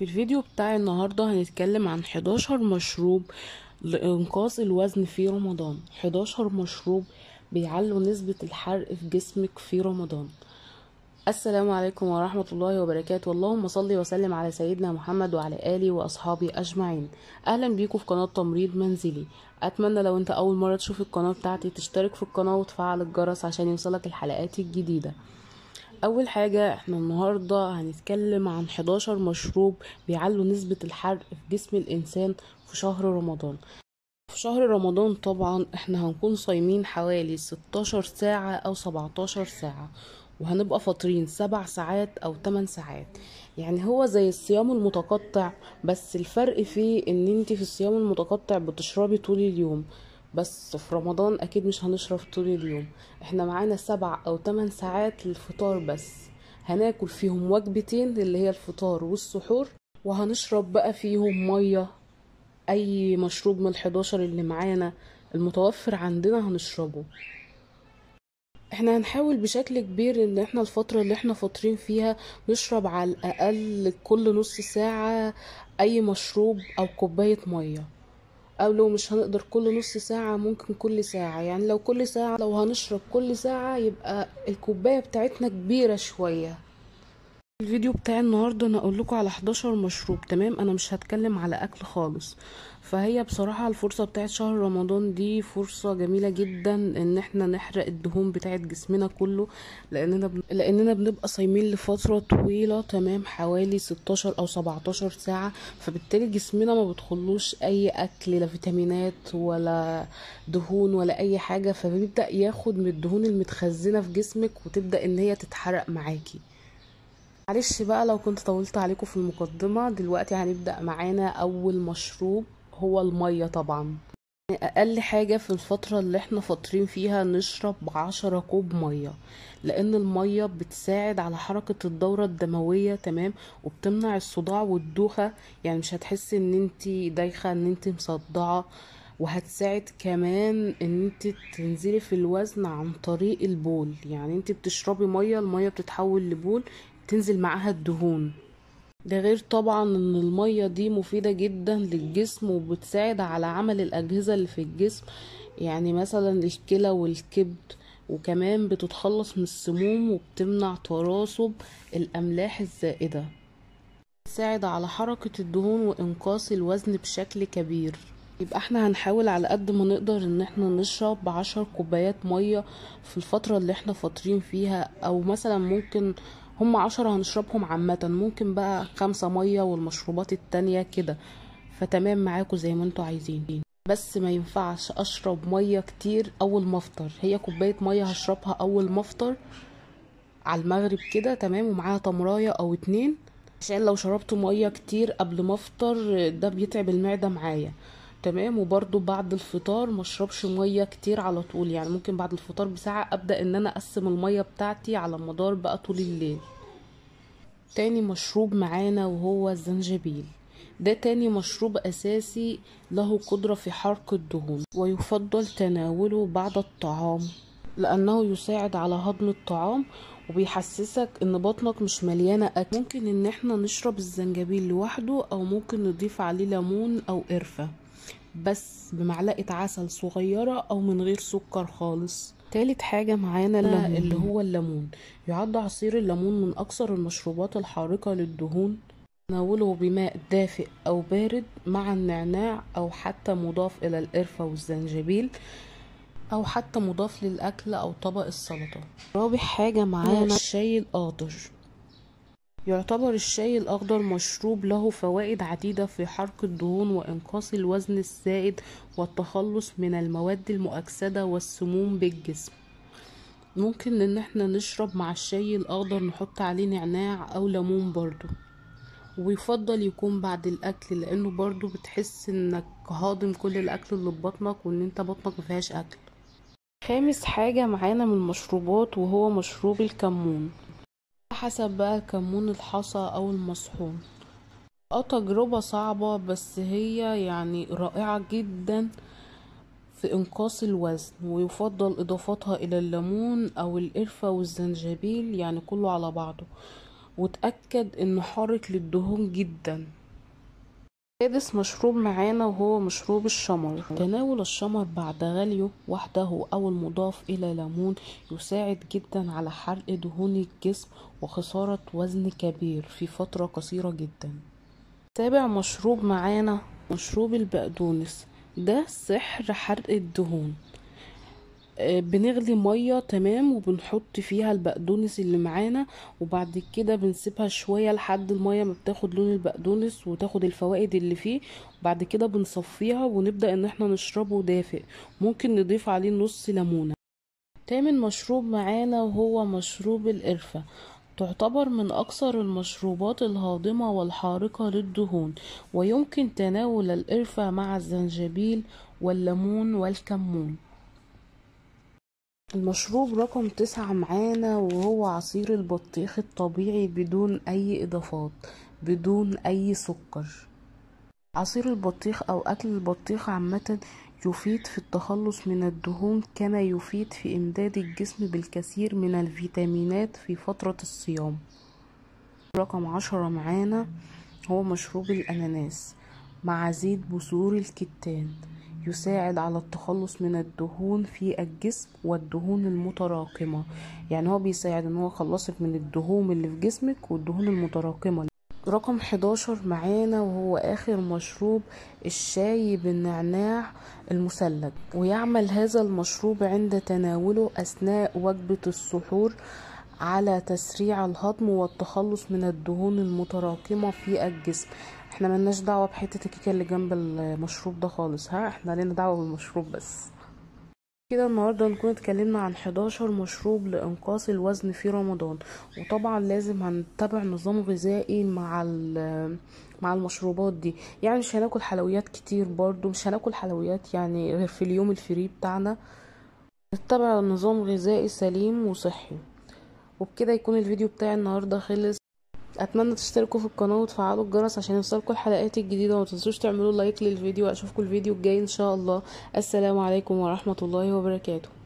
في الفيديو بتاع النهاردة هنتكلم عن 11 مشروب لإنقاص الوزن في رمضان 11 مشروب بيعلوا نسبة الحرق في جسمك في رمضان السلام عليكم ورحمة الله وبركاته اللهم صل وسلم على سيدنا محمد وعلى آله وأصحابه أجمعين أهلا بيكم في قناة تمريض منزلي أتمنى لو أنت أول مرة تشوف القناة بتاعتي تشترك في القناة وتفعل الجرس عشان يوصلك الحلقات الجديدة اول حاجة احنا النهاردة هنتكلم عن 11 مشروب بيعلوا نسبة الحرق في جسم الانسان في شهر رمضان في شهر رمضان طبعا احنا هنكون صايمين حوالي 16 ساعة او 17 ساعة وهنبقى فاطرين 7 ساعات او 8 ساعات يعني هو زي الصيام المتقطع بس الفرق فيه ان انت في الصيام المتقطع بتشربي طول اليوم بس في رمضان اكيد مش هنشرب طول اليوم احنا معانا سبع او تمن ساعات للفطار بس هناكل فيهم وجبتين اللي هي الفطار والسحور وهنشرب بقى فيهم مية اي مشروب من الحداشر اللي معانا المتوفر عندنا هنشربه احنا هنحاول بشكل كبير ان احنا الفترة اللي احنا فاطرين فيها نشرب على الاقل كل نص ساعة اي مشروب او كوباية مية او لو مش هنقدر كل نص ساعة ممكن كل ساعة يعني لو كل ساعة لو هنشرب كل ساعة يبقى الكوباية بتاعتنا كبيرة شوية الفيديو بتاع النهاردة انا اقول لكم على 11 مشروب تمام انا مش هتكلم على اكل خالص فهي بصراحة الفرصة بتاعت شهر رمضان دي فرصة جميلة جدا ان احنا نحرق الدهون بتاعت جسمنا كله لاننا بن... لاننا بنبقى صايمين لفترة طويلة تمام حوالي 16 او 17 ساعة فبالتالي جسمنا ما بتخلوش اي اكل لا فيتامينات ولا دهون ولا اي حاجة فبيبدأ ياخد من الدهون المتخزنة في جسمك وتبدأ ان هي تتحرق معاكي معلش بقى لو كنت طولت عليكم في المقدمة دلوقتي هنبدأ معانا أول مشروب هو المية طبعا أقل حاجة في الفترة اللي احنا فاطرين فيها نشرب عشرة كوب مية لأن المية بتساعد على حركة الدورة الدموية تمام وبتمنع الصداع والدوخة يعني مش هتحسي ان انتي دايخة ان انتي مصدعة وهتساعد كمان ان انت تنزلي في الوزن عن طريق البول يعني انت بتشربي ميه الميه بتتحول لبول تنزل معاها الدهون ده غير طبعا ان المية دي مفيدة جدا للجسم وبتساعد على عمل الاجهزة اللي في الجسم يعني مثلا الكلى والكبد وكمان بتتخلص من السموم وبتمنع تراصب الاملاح الزائدة بتساعد على حركة الدهون وانقاص الوزن بشكل كبير يبقى احنا هنحاول على قد ما نقدر ان احنا نشرب عشر كوبايات مية في الفترة اللي احنا فاطرين فيها او مثلا ممكن هم عشرة هنشربهم عامة ممكن بقى خمسة مية والمشروبات التانية كده فتمام معاكم زي ما انتوا عايزين بس ما ينفعش اشرب مية كتير اول ما افطر هي كوباية مية هشربها اول ما افطر على المغرب كده تمام ومعاها تمراية او اتنين عشان لو شربت مية كتير قبل ما افطر ده بيتعب المعدة معايا تمام وبرضو بعد الفطار مشربش مية كتير على طول يعني ممكن بعد الفطار بساعة ابدأ ان انا اقسم المية بتاعتي على مدار بقى طول الليل تاني مشروب معانا وهو الزنجبيل ده تاني مشروب اساسي له قدرة في حرق الدهون ويفضل تناوله بعد الطعام لانه يساعد على هضم الطعام وبيحسسك ان بطنك مش مليانة اكل ممكن ان احنا نشرب الزنجبيل لوحده او ممكن نضيف عليه ليمون او قرفة بس بمعلقة عسل صغيرة أو من غير سكر خالص تالت حاجة معانا الليمون. اللي هو الليمون يعد عصير الليمون من أكثر المشروبات الحارقة للدهون تناوله بماء دافئ أو بارد مع النعناع أو حتى مضاف إلى القرفة والزنجبيل أو حتى مضاف للأكل أو طبق السلطة رابع حاجة معانا الشاي الأخضر يعتبر الشاي الأخضر مشروب له فوائد عديدة في حرق الدهون وإنقاص الوزن الزائد والتخلص من المواد المؤكسدة والسموم بالجسم ممكن ان احنا نشرب مع الشاي الأخضر نحط عليه نعناع أو ليمون برضو ويفضل يكون بعد الأكل لأنه برضو بتحس انك هاضم كل الأكل اللي في بطنك وان انت بطنك مفيهاش أكل خامس حاجة معانا من المشروبات وهو مشروب الكمون حسب بقى كمون الحصى او المصحون اه تجربة صعبة بس هي يعني رائعة جدا في انقاص الوزن ويفضل اضافتها الى الليمون او القرفة والزنجبيل يعني كله على بعضه وتأكد انه حارق للدهون جدا سادس مشروب معانا وهو مشروب الشمر تناول الشمر بعد غليه وحده أو المضاف إلى ليمون يساعد جدا على حرق دهون الجسم وخسارة وزن كبير في فترة قصيرة جدا سابع مشروب معانا مشروب البقدونس ده سحر حرق الدهون آه، بنغلي مية تمام وبنحط فيها البقدونس اللي معانا وبعد كده بنسيبها شوية لحد المية ما بتاخد لون البقدونس وتاخد الفوائد اللي فيه وبعد كده بنصفيها ونبدأ ان احنا نشربه دافئ ممكن نضيف عليه نص ليمونة تامن مشروب معانا وهو مشروب القرفة تعتبر من أكثر المشروبات الهاضمة والحارقة للدهون ويمكن تناول القرفة مع الزنجبيل والليمون والكمون المشروب رقم تسعة معانا وهو عصير البطيخ الطبيعي بدون أي إضافات بدون أي سكر عصير البطيخ أو أكل البطيخ عامة يفيد في التخلص من الدهون كما يفيد في إمداد الجسم بالكثير من الفيتامينات في فترة الصيام رقم عشرة معانا هو مشروب الأناناس مع زيت بذور الكتان يساعد على التخلص من الدهون في الجسم والدهون المتراكمة يعني هو بيساعد ان هو يخلصك من الدهون اللي في جسمك والدهون المتراكمة رقم 11 معانا وهو اخر مشروب الشاي بالنعناع المثلج ويعمل هذا المشروب عند تناوله اثناء وجبة السحور على تسريع الهضم والتخلص من الدهون المتراكمة في الجسم احنا ملناش دعوة بحتة الكيكة اللي جنب المشروب ده خالص ها احنا لنا دعوة بالمشروب بس كده النهاردة نكون اتكلمنا عن 11 مشروب لإنقاص الوزن في رمضان وطبعا لازم هنتبع نظام غذائي مع مع المشروبات دي يعني مش هناكل حلويات كتير برضو مش هناكل حلويات يعني غير في اليوم الفري بتاعنا نتبع نظام غذائي سليم وصحي وبكده يكون الفيديو بتاعي النهارده خلص اتمنى تشتركوا في القناه وتفعلوا الجرس عشان يوصلكوا الحلقات الجديده وما تنسوش تعملوا لايك للفيديو اشوفكم الفيديو الجاي ان شاء الله السلام عليكم ورحمه الله وبركاته